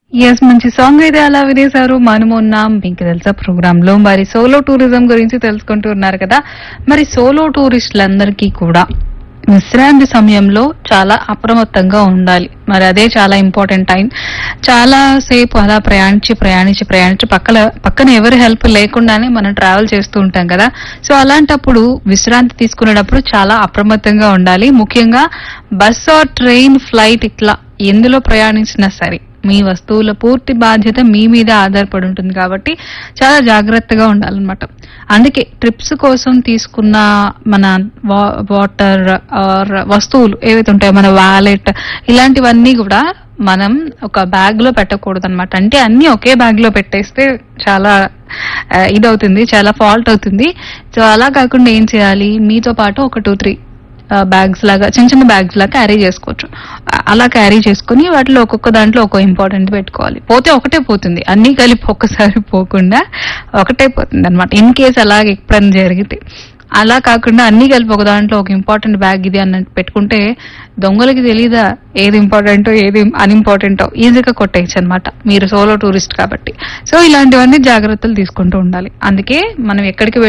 yes మంచి song అయితే అలా వినేశారు మనము ఉన్నాం మీకు తెలుసా ప్రోగ్రామ్ లో మరి సోలో టూరిజం గురించి తెలుసుకుంటూ ఉన్నారు కదా మరి సోలో టూరిస్టులందరికీ కూడా విశ్రాంతి సమయంలో చాలా అప్రమత్తంగా ఉండాలి మరి అదే చాలా ఇంపార్టెంట్ టైం చాలా సేపు అలా ప్రయాణించి ప్రయాణించి ప్రయాణించి పక్కన పక్కన ఎవరి హెల్ప్ లేకుండానే మనం ట్రావెల్ చేస్తూ ఉంటాం కదా సో అలాంటప్పుడు విశ్రాంతి తీసుకునేటప్పుడు చాలా అప్రమత్తంగా ఉండాలి ముఖ్యంగా బస్ ఆర్ ట్రైన్ ఫ్లైట్ ఇట్లా ఎందులో ప్రయాణించినా సరే మీ వస్తువుల పూర్తి బాధ్యత మీ మీద ఆధారపడి ఉంటుంది కాబట్టి చాలా జాగ్రత్తగా ఉండాలన్నమాట అందుకే ట్రిప్స్ కోసం తీసుకున్న మన వాటర్ ఆర్ వస్తువులు ఏవైతే ఉంటాయో మన వాలెట్ ఇలాంటివన్నీ కూడా మనం ఒక బ్యాగ్ లో పెట్టకూడదు అనమాట అంటే అన్ని ఒకే బ్యాగ్ లో పెట్టేస్తే చాలా ఆ, ఇదవుతుంది చాలా ఫాల్ట్ అవుతుంది సో అలా కాకుండా ఏం చేయాలి మీతో పాటు ఒక టూ త్రీ బ్యాగ్స్ లాగా చిన్న చిన్న బ్యాగ్స్ లాగా క్యారీ చేసుకోవచ్చు ఆ- అలా క్యారీ చేసుకుని వాటిలో ఒక్కొక్క దాంట్లో ఒక్కో ఇంపార్టెంట్ పెట్టుకోవాలి పోతే ఒకటే పోతుంది అన్ని కలిపి ఒక్కసారి పోకుండా ఒకటే పోతుంది అనమాట ఇన్ కేస్ అలాగే ఎప్పుడైనా జరిగితే అలా కాకుండా అన్ని కలిపి ఒక దాంట్లో ఒక ఇంపార్టెంట్ బ్యాగ్ ఇది అన్నట్టు పెట్టుకుంటే దొంగలకి తెలీదా ఏది ఇంపార్టెంటో ఏది అన్ఇంపార్టెంటో ఈజీగా కొట్టేయచ్చు అనమాట మీరు సోలో టూరిస్ట్ కాబట్టి సో ఇలాంటివన్నీ జాగ్రత్తలు తీసుకుంటూ ఉండాలి అందుకే మనం ఎక్కడికి